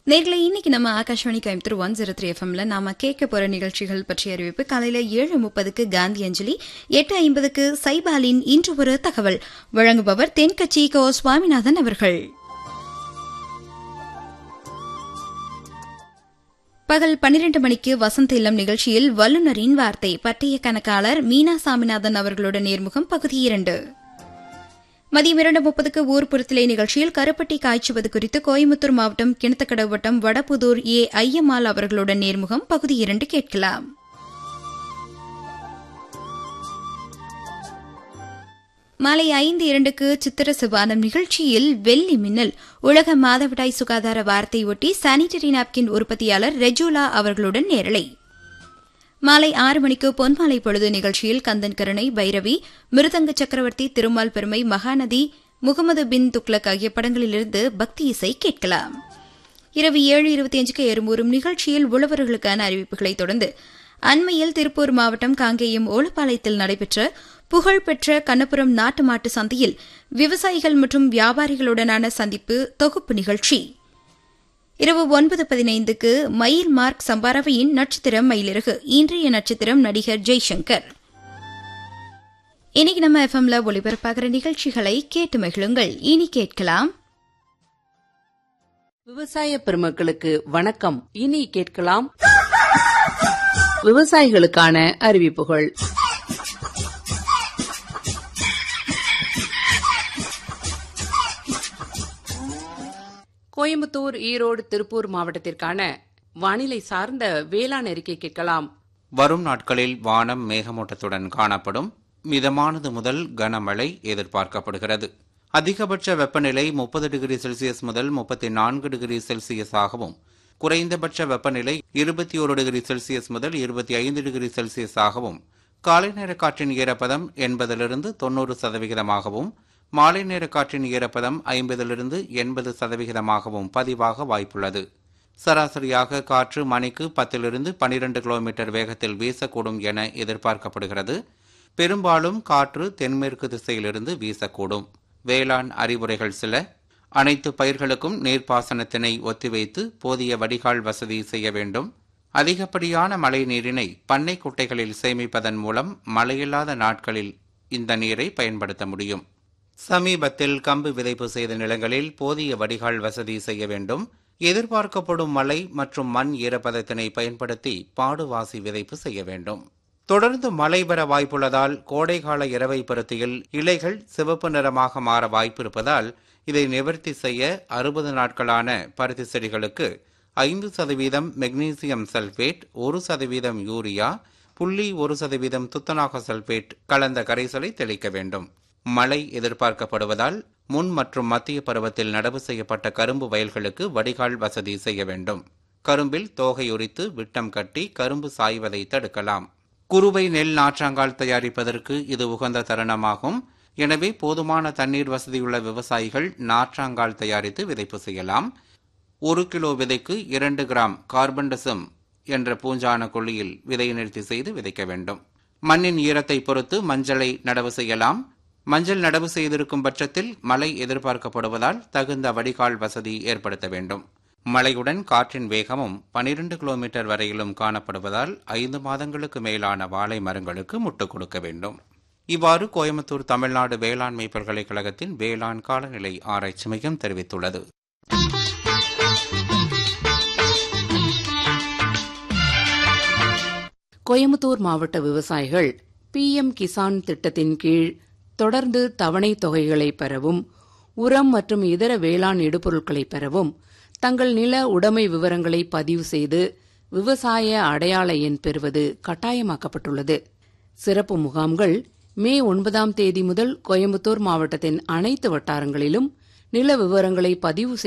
நேர்களை இன்னைக்கு நம்ம Akashvani Coimbatore one zero three எஃப்எம்ல நாம கேட்க போற நிகழ்ச்சிகள் பற்றிய அறிவிப்பு காலையில ஏழு முப்பதுக்கு காந்தி அஞ்சலி எட்டு ஐம்பதுக்கு சைபாலின் இன்று ஒரு தகவல் வழங்குபவர் தென்கட்சி கோ சுவாமிநாதன் அவர்கள் பகல் பன்னிரண்டு மணிக்கு வசந்த இல்லம் நிகழ்ச்சியில் வல்லுநரின் வார்த்தை பட்டய கணக்காளர் மீனா சாமிநாதன் அவர்களோட நேர்முகம் பகுதி இரண்டு மதியம் இரண்டு முப்பதுக்கு ஊர்புறத்திலே நிகழ்ச்சியில் கருப்பட்டி காய்ச்சுவது குறித்து கோயம்புத்தூர் மாவட்டம் கிணத்துக்கடவு வட்டம் வடபுதூர் ஏ ஐயம்மாள் அவர்களுடன் நேர்முகம் பகுதி இரண்டு கேட்கலாம் மாலை ஐந்து இரண்டுக்கு சித்திர சிவானம் நிகழ்ச்சியில் வெள்ளி மின்னல் உலக மாதவிடாய் சுகாதார வாரத்தை ஒட்டி சானிட்டரி நாப்கின் உற்பத்தியாளர் ரெஜூலா அவர்களுடன் நேரலை மாலை ஆறு மணிக்கு பொன்மாலை பொழுது நிகழ்ச்சியில் கந்தன் கருணை பைரவி மிருதங்க சக்கரவர்த்தி திருமால் பெருமை மகாநதி முகமது பின் துக்ளக் ஆகிய படங்களிலிருந்து பக்தி இசை கேட்கலாம் இரவு ஏழு இருபத்தி அஞ்சுக்கு ஏறுமூறும் நிகழ்ச்சியில் உழவர்களுக்கான அறிவிப்புகளை தொடர்ந்து அண்மையில் திருப்பூர் மாவட்டம் காங்கேயம் ஓலப்பாளையத்தில் நடைபெற்ற புகழ்பெற்ற கண்ணபுரம் நாட்டு மாட்டு சந்தையில் விவசாயிகள் மற்றும் வியாபாரிகளுடனான சந்திப்பு தொகுப்பு நிகழ்ச்சி இரவு ஒன்பது பதினைந்துக்கு மயில் மார்க் சம்பாரவையின் நட்சத்திரம் மயிலிறகு இன்றைய நட்சத்திரம் நடிகர் ஜெய்சங்கர் இன்னைக்கு நம்ம எஃப்எம்ல ஒளிபரப்பாகிற நிகழ்ச்சிகளை கேட்டு மகிழுங்கள் இனி கேட்கலாம் விவசாய பெருமக்களுக்கு வணக்கம் இனி கேட்கலாம் விவசாயிகளுக்கான அறிவிப்புகள் கோயம்புத்தூர் ஈரோடு திருப்பூர் மாவட்டத்திற்கான வானிலை சார்ந்த வேளாண் அறிக்கை கேட்கலாம் வரும் நாட்களில் வானம் மேகமூட்டத்துடன் காணப்படும் மிதமானது முதல் கனமழை எதிர்பார்க்கப்படுகிறது அதிகபட்ச வெப்பநிலை முப்பது டிகிரி செல்சியஸ் முதல் முப்பத்தி நான்கு டிகிரி செல்சியஸாகவும் குறைந்தபட்ச வெப்பநிலை இருபத்தி ஒரு டிகிரி செல்சியஸ் முதல் இருபத்தி ஐந்து டிகிரி செல்சியஸாகவும் காலை நேர காற்றின் ஈரப்பதம் எண்பதிலிருந்து தொன்னூறு சதவிகிதமாகவும் மாலை நேர காற்றின் ஈரப்பதம் ஐம்பதிலிருந்து எண்பது சதவிகிதமாகவும் பதிவாக வாய்ப்புள்ளது சராசரியாக காற்று மணிக்கு பத்திலிருந்து பனிரெண்டு கிலோமீட்டர் வேகத்தில் வீசக்கூடும் என எதிர்பார்க்கப்படுகிறது பெரும்பாலும் காற்று தென்மேற்கு திசையிலிருந்து வீசக்கூடும் வேளாண் அறிவுரைகள் சில அனைத்து பயிர்களுக்கும் நீர்ப்பாசனத்தினை ஒத்திவைத்து போதிய வடிகால் வசதி செய்ய வேண்டும் அதிகப்படியான மழை நீரினை பண்ணை குட்டைகளில் சேமிப்பதன் மூலம் மழையில்லாத நாட்களில் இந்த நீரை பயன்படுத்த முடியும் சமீபத்தில் கம்பு விதைப்பு செய்த நிலங்களில் போதிய வடிகால் வசதி செய்ய வேண்டும் எதிர்பார்க்கப்படும் மழை மற்றும் மண் ஈரப்பதத்தினை பயன்படுத்தி பாடுவாசி விதைப்பு செய்ய வேண்டும் தொடர்ந்து மழை பெற வாய்ப்புள்ளதால் கோடைகால இரவை பருத்தியில் இலைகள் சிவப்பு நிறமாக மாற வாய்ப்பிருப்பதால் இதை நிவர்த்தி செய்ய அறுபது நாட்களான பருத்தி செடிகளுக்கு ஐந்து சதவீதம் மெக்னீசியம் சல்பேட் ஒரு சதவீதம் யூரியா புள்ளி ஒரு சதவீதம் துத்தநாக சல்பேட் கலந்த கரைசலை தெளிக்க வேண்டும் மழை எதிர்பார்க்கப்படுவதால் முன் மற்றும் மத்திய பருவத்தில் நடவு செய்யப்பட்ட கரும்பு வயல்களுக்கு வடிகால் வசதி செய்ய வேண்டும் கரும்பில் தோகை உரித்து விட்டம் கட்டி கரும்பு சாய்வதை தடுக்கலாம் குறுவை நெல் நாற்றாங்கால் தயாரிப்பதற்கு இது உகந்த தருணமாகும் எனவே போதுமான தண்ணீர் வசதியுள்ள விவசாயிகள் நாற்றாங்கால் தயாரித்து விதைப்பு செய்யலாம் ஒரு கிலோ விதைக்கு இரண்டு கிராம் கார்பன்டசம் என்ற பூஞ்சான கொள்ளியில் விதை நிறுத்தி செய்து விதைக்க வேண்டும் மண்ணின் ஈரத்தை பொறுத்து மஞ்சளை நடவு செய்யலாம் மஞ்சள் நடவு செய்திருக்கும் பட்சத்தில் மழை எதிர்பார்க்கப்படுவதால் தகுந்த வடிகால் வசதி ஏற்படுத்த வேண்டும் மழையுடன் காற்றின் வேகமும் பனிரெண்டு கிலோமீட்டர் வரையிலும் காணப்படுவதால் ஐந்து மாதங்களுக்கு மேலான வாழை மரங்களுக்கு முட்டுக் கொடுக்க வேண்டும் இவ்வாறு கோயம்புத்தூர் தமிழ்நாடு வேளாண்மை பல்கலைக்கழகத்தின் வேளாண் காலநிலை ஆராய்ச்சி மையம் தெரிவித்துள்ளது கோயம்புத்தூர் மாவட்ட விவசாயிகள் பி எம் கிசான் திட்டத்தின் கீழ் தொடர்ந்து தவணை தொகைகளை பெறவும் உரம் மற்றும் இதர வேளாண் இடுபொருட்களை பெறவும் தங்கள் நில உடைமை விவரங்களை பதிவு செய்து விவசாய அடையாள எண் பெறுவது கட்டாயமாக்கப்பட்டுள்ளது சிறப்பு முகாம்கள் மே ஒன்பதாம் தேதி முதல் கோயம்புத்தூர் மாவட்டத்தின் அனைத்து வட்டாரங்களிலும் நில விவரங்களை பதிவு